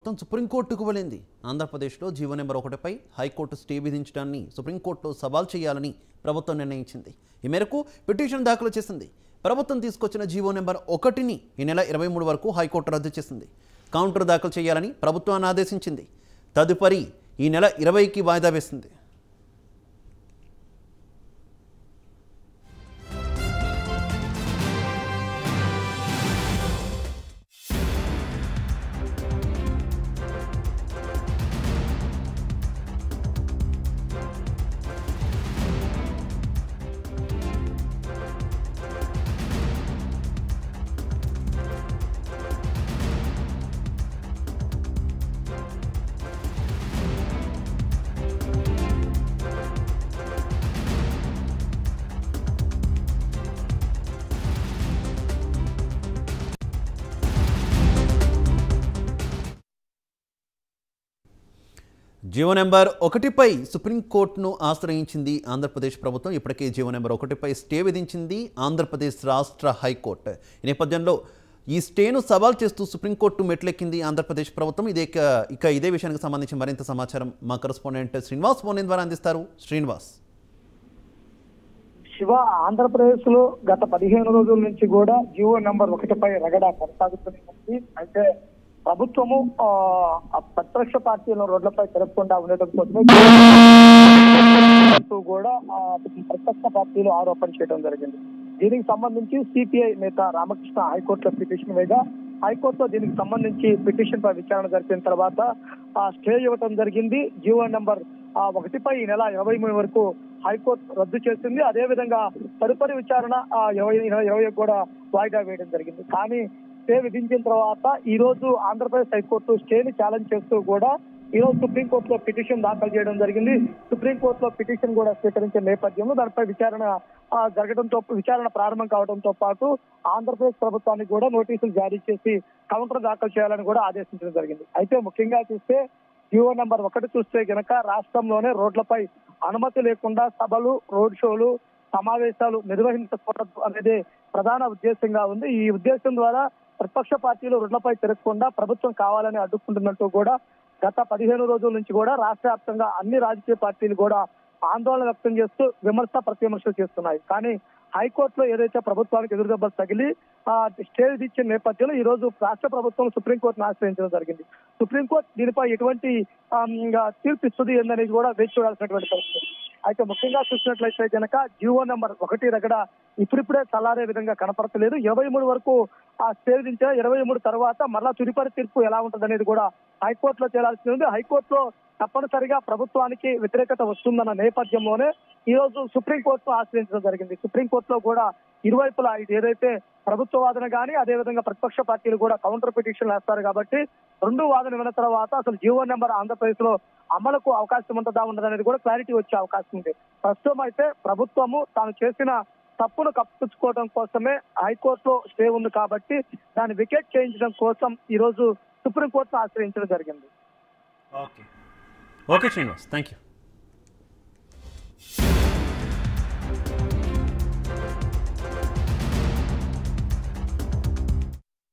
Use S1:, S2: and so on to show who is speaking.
S1: ప్రభుత్వం సుప్రీంకోర్టుకు వెళ్ళింది ఆంధ్రప్రదేశ్లో జీవో నెంబర్ ఒకటిపై హైకోర్టు స్టే విధించడాన్ని సుప్రీంకోర్టులో సవాల్ చేయాలని ప్రభుత్వం నిర్ణయించింది ఈ మేరకు పిటిషన్ దాఖలు చేసింది ప్రభుత్వం తీసుకొచ్చిన జీవో నెంబర్ ఒకటిని ఈ నెల ఇరవై మూడు వరకు హైకోర్టు రద్దు చేసింది కౌంటర్ దాఖలు చేయాలని ప్రభుత్వాన్ని ఆదేశించింది తదుపరి ఈ నెల ఇరవైకి వాయిదా వేసింది జీవో నెంబర్ ఒకటిపై సుప్రీంకోర్టును ఆశ్రయించింది ఆంధ్రప్రదేశ్ ప్రభుత్వం ఇప్పటికే జీవో నెంబర్ ఒకటిపై స్టే విధించింది ఆంధ్రప్రదేశ్ రాష్ట్ర హైకోర్టు ఈ నేపథ్యంలో ఈ స్టేను సవాల్ చేస్తూ సుప్రీంకోర్టు మెట్లెక్కింది ఆంధ్రప్రదేశ్ ప్రభుత్వం ఇదే ఇక- ఇక ఇదే విషయానికి సంబంధించి మరింత సమాచారం మా కరెస్పాండెంట్ శ్రీనివాస్ ఫోన్ ద్వారా అందిస్తారు శ్రీనివాస్
S2: శివ ఆంధ్రప్రదేశ్ లో గత పదిహేను రోజుల నుంచి కూడా జియో నంబర్ ఒకటిపై రగడ కొనసాగుతూనే ఉంది అయితే ప్రభుత్వము ఆ, ఆ ప్రతిపక్ష పార్టీలను రోడ్లపై తిరగకుండా ఉండటం కోసమే అంటూ కూడా ఆ, ప్రతిపక్ష పార్టీలు ఆరోపణ చేయడం జరిగింది దీనికి సంబంధించి సిపిఐ నేత రామకృష్ణ హైకోర్టులో పిటిషన్ వేయగా హైకోర్టులో దీనికి సంబంధించి పిటిషన్ పై విచారణ జరిపిన తర్వాత ఆ స్టే ఇవ్వటం జరిగింది జీవో నంబర్ ఆ ఒకటిపై ఈ నెల ఇరవై మూడు వరకు హైకోర్టు రద్దు చేసింది అదే విధంగా తదుపరి విచారణ ఆ ఇరవై ఇరవై కూడా వాయిదా వేయడం జరిగింది కానీ స్టే విధించిన తర్వాత ఈ రోజు ఆంధ్రప్రదేశ్ హైకోర్టు స్టేని ఛాలెంజ్ చేస్తూ కూడా ఈ రోజు సుప్రీంకోర్టులో పిటిషన్ దాఖలు చేయడం జరిగింది సుప్రీంకోర్టులో పిటిషన్ కూడా స్వీకరించిన నేపథ్యంలో దానిపై విచారణ ఆ, జరగడంతో విచారణ ప్రారంభం కావడంతో పాటు ఆంధ్రప్రదేశ్ ప్రభుత్వానికి కూడా నోటీసులు జారీ చేసి కౌంటర్ దాఖలు చేయాలని కూడా ఆదేశించడం జరిగింది అయితే ముఖ్యంగా చూస్తే జీవో నెంబర్ ఒకటి చూస్తే గనక రాష్ట్రంలోనే రోడ్లపై అనుమతి లేకుండా సభలు రోడ్ షోలు సమావేశాలు నిర్వహించకూడదు అనేది ప్రధాన ఉద్దేశంగా ఉంది ఈ ఉద్దేశం ద్వారా ప్రతిపక్ష పార్టీలు రోడ్లపై తిరగకుండా ప్రభుత్వం కావాలని అడ్డుకుంటున్నట్టు కూడా గత పదిహేను రోజుల నుంచి కూడా రాష్ట్ర వ్యాప్తంగా అన్ని రాజకీయ పార్టీలు కూడా ఆందోళన వ్యక్తం చేస్తూ విమర్శ ప్రతివిమర్శలు చేస్తున్నాయి కానీ హైకోర్టులో ఏదైతే ప్రభుత్వానికి ఎదురుదెబ్బలు తగిలి ఆ స్టే ఇచ్చిన నేపథ్యంలో ఈ రోజు రాష్ట్ర ప్రభుత్వం సుప్రీంకోర్టును ఆశ్రయించడం జరిగింది సుప్రీంకోర్టు దీనిపై ఎటువంటి ఆమ్, ఇంకా తీర్పు ఇస్తుంది ఏందనేది కూడా వేచి చూడాల్సినటువంటి పరిస్థితి అయితే ముఖ్యంగా చూసినట్లయితే కనుక జీవో నెంబర్ ఒకటి రగడ ఇప్పుడిప్పుడే చల్లారే విధంగా కనపడతలేదు ఇరవై మూడు వరకు ఆ స్టే విధించిన ఇరవై మూడు తర్వాత మరలా తుడిపరి తీర్పు ఎలా ఉంటుంది అనేది కూడా హైకోర్టులో తేలాల్సి ఉంది హైకోర్టులో తప్పనిసరిగా ప్రభుత్వానికి వ్యతిరేకత వస్తుందన్న నేపథ్యంలోనే ఈ రోజు సుప్రీంకోర్టును ఆశ్రయించడం జరిగింది సుప్రీంకోర్టులో కూడా ఇరువైపులా ఇది ఏదైతే ప్రభుత్వ వాదన కానీ అదేవిధంగా ప్రతిపక్ష పార్టీలు కూడా కౌంటర్ పిటిషన్ వేస్తారు కాబట్టి రెండు వాదన విన్న తర్వాత అసలు జీవో నెంబర్ ఆంధ్రప్రదేశ్ లో అమలుకు అవకాశం ఉంటుందా ఉండదు అనేది కూడా క్లారిటీ వచ్చే అవకాశం ఉంది ప్రస్తుతం అయితే ప్రభుత్వము తాను చేసిన తప్పును కప్పించుకోవడం కోసమే హైకోర్టులో స్టే ఉంది కాబట్టి దాన్ని వికెట్ చేయించడం కోసం ఈ రోజు సుప్రీంకోర్టును ఆశ్రయించడం జరిగింది
S1: okay okay Srinivas thank you